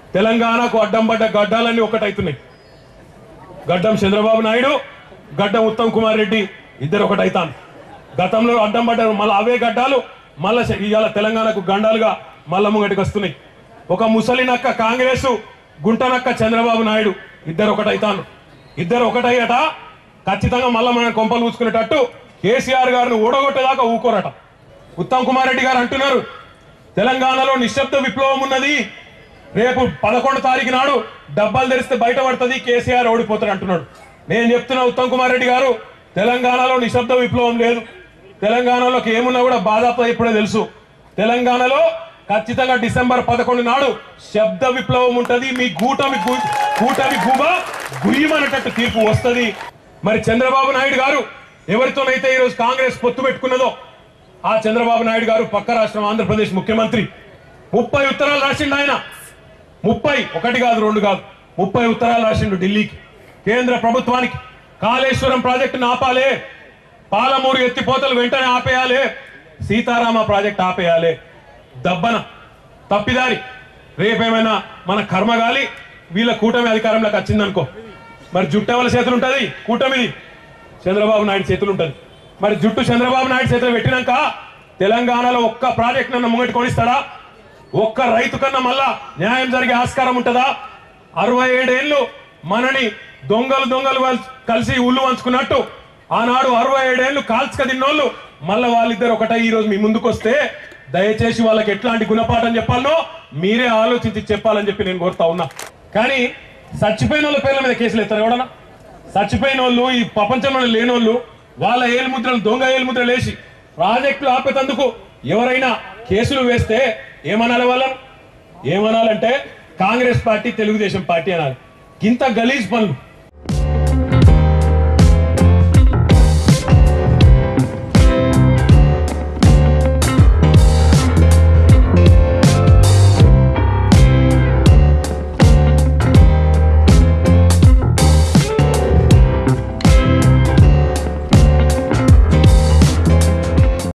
తెలంగాణకు అడ్డం పడ్డ గడ్డాలన్నీ ఒకటైతున్నాయి గడ్డం చంద్రబాబు నాయుడు గడ్డం ఉత్తమ్ కుమార్ రెడ్డి ఇద్దరు ఒకటైతాను గతంలో అడ్డం పడ్డారు మళ్ళీ అవే గడ్డాలు మళ్ళా ఇవాళ తెలంగాణకు గండాలుగా మళ్ళా ముంగటికి వస్తున్నాయి ఒక ముసలి నక్క కాంగ్రెస్ గుంట నక్క చంద్రబాబు నాయుడు ఇద్దరు ఒకటైతాను ఇద్దరు ఒకటయ్యట ఖచ్చితంగా మళ్ళా మనం కొంపలు పూసుకునేటట్టు కేసీఆర్ గారిని ఓడగొట్టేదాకా ఊకోరట ఉత్తమ్ కుమార్ రెడ్డి గారు అంటున్నారు తెలంగాణలో నిశ్శబ్ద విప్లవం ఉన్నది రేపు పదకొండు తారీఖు నాడు డబ్బాలు తెరిస్తే బయట పడుతుంది కేసీఆర్ ఓడిపోతాడు అంటున్నాడు నేను చెప్తున్నా ఉత్తమ్ కుమార్ రెడ్డి గారు తెలంగాణలో నిశ్శబ్ద విప్లవం లేదు తెలంగాణలోకి ఏమున్నా కూడా బాధాప ఇప్పుడే తెలుసు తెలంగాణలో ఖచ్చితంగా డిసెంబర్ పదకొండు నాడు శబ్ద విప్లవం ఉంటది మీ గూటమి గు- కూటమి గుబ గుయ్యమనేటట్టు తీర్పు వస్తది మరి చంద్రబాబు నాయుడు గారు ఎవరితోనైతే ఈరోజు కాంగ్రెస్ పొత్తు పెట్టుకున్నదో ఆ చంద్రబాబు నాయుడు గారు పక్క రాష్ట్రం ఆంధ్రప్రదేశ్ ముఖ్యమంత్రి ముప్పై ఉత్తరాలు రాసిండు ఆయన ముప్పై ఒకటి కాదు రెండు కాదు ముప్పై ఉత్తరాలు రాసిండు ఢిల్లీకి కేంద్ర ప్రభుత్వానికి కాళేశ్వరం ప్రాజెక్టును ఆపాలే పాలమూరు ఎత్తిపోతలు వెంటనే ఆపేయాలి సీతారామ ప్రాజెక్ట్ ఆపేయాలి దబ్బన తప్పిదారి రేపేమైనా మన కర్మగాలి వీళ్ళ కూటమి అధికారంలోకి వచ్చిందనుకో మరి జుట్టు ఎవరి చేతులు ఉంటది కూటమిది చంద్రబాబు నాయుడు చేతులు ఉంటది మరి జుట్టు చంద్రబాబు నాయుడు చేతులు పెట్టినాక తెలంగాణలో ఒక్క ప్రాజెక్ట్ నన్ను ముంగటి కొనిస్తాడా ఒక్క రైతు కన్నా మళ్ళా న్యాయం జరిగే ఆస్కారం ఉంటుందా అరవై ఏడేళ్లు మనని దొంగలు దొంగలు వల్- కలిసి ఉల్లు వంచుకున్నట్టు ఆనాడు అరవై ఏడేళ్లు కాల్చుక తిన్నోళ్ళు మళ్ళా వాళ్ళిద్దరు ఒకటై ఈ రోజు మీ ముందుకు వస్తే దయచేసి వాళ్ళకి ఎట్లాంటి గుణపాఠం చెప్పాలనో మీరే ఆలోచించి చెప్పాలని చెప్పి నేను కోరుతా ఉన్నా కానీ చచ్చిపోయిన వాళ్ళ పేర్ల మీద కేసులు ఎత్తారు ఎవడన్నా చచ్చిపోయిన వాళ్ళు ఈ ప్రపంచంలో లేని వాళ్ళు వాళ్ళ ఏలుముద్రలు దొంగ ఏలుముద్రలు వేసి ప్రాజెక్టులు ఆపేతందుకు ఎవరైనా కేసులు వేస్తే ఏమనాలి వాళ్ళని ఏమనాలంటే కాంగ్రెస్ పార్టీ తెలుగుదేశం పార్టీ అనాలి ఇంత గలీజ్ పనులు